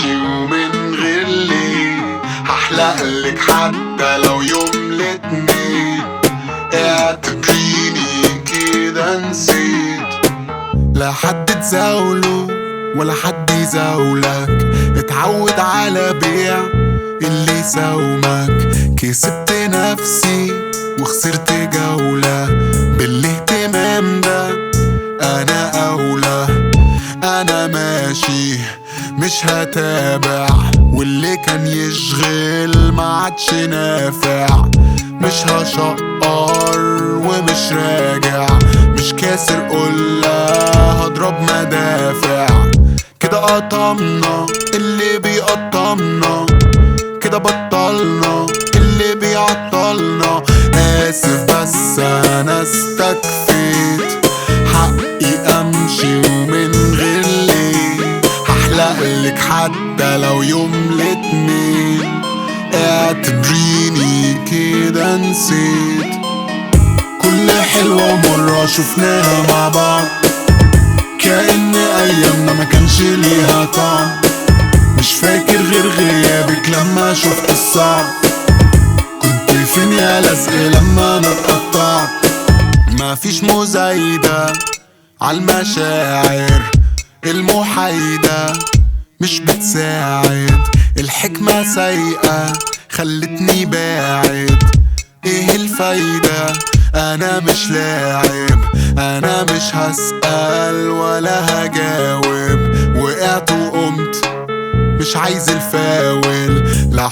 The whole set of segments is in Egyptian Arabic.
امشي ومن غير ليه هحلقلك حتى لو يوم الاتنين اعتبريني كده نسيت لا حد تزاوله ولا حد يزاولك اتعود على بيع اللي يساومك كسبت نفسي وخسرت جولة بالاهتمام ده انا اولى انا ماشي مش هتابع واللي كان يشغل ما عادش نافع مش هشقر ومش راجع مش كاسر قلة هضرب مدافع كده قطمنا اللي بيقطمنا كده بطلنا اللي بيعطلنا اسف بس انا استكفيت حقي امشي ومن غير ليه هحلقلك حتى لو يوم الاتنين اعتبريني كده نسيت كل حلوة ومرة شفناها مع بعض كأن أيامنا ما كانش ليها طعم مش فاكر غير غيابك لما شفت الصعب كنت فين يا لزق لما انا اتقطعت مفيش مزايدة عالمشاعر المحايدة مش بتساعد الحكمة سيئة خلتني باعد ايه الفايدة انا مش لاعب انا مش هسأل ولا هجاوب وقعت وقمت مش عايز الفاول لا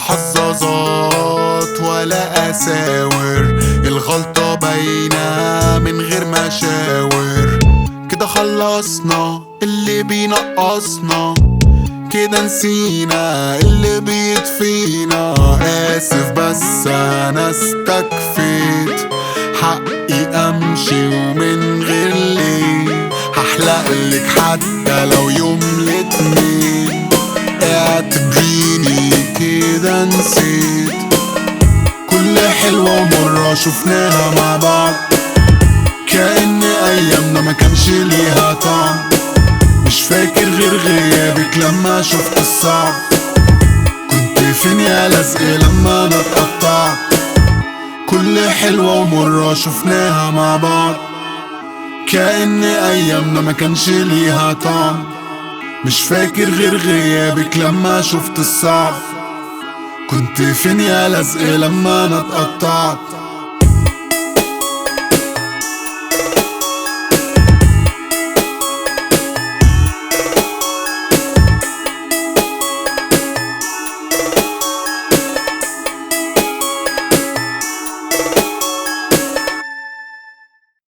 حظاظات ولا اساور الغلطة باينة من غير مشاور كده خلصنا اللي بينقصنا كده نسينا اللي بيطفينا اسف بس انا استكفيت حقي امشي ومن غير ليه هحلقلك حتى لو يوم الاتنين اعتبريني كده نسيت كل حلوة ومرة شفناها مع بعض كأن أيامنا ما كانش ليها طعم مش فاكر غير غيابك لما شفت الصعب كنت فين يا لزق لما انا اتقطعت كل حلوة ومرة شفناها مع بعض كأن أيامنا ما كانش ليها طعم مش فاكر غير غيابك لما شفت الصعب كنت فين يا لزق لما انا اتقطعت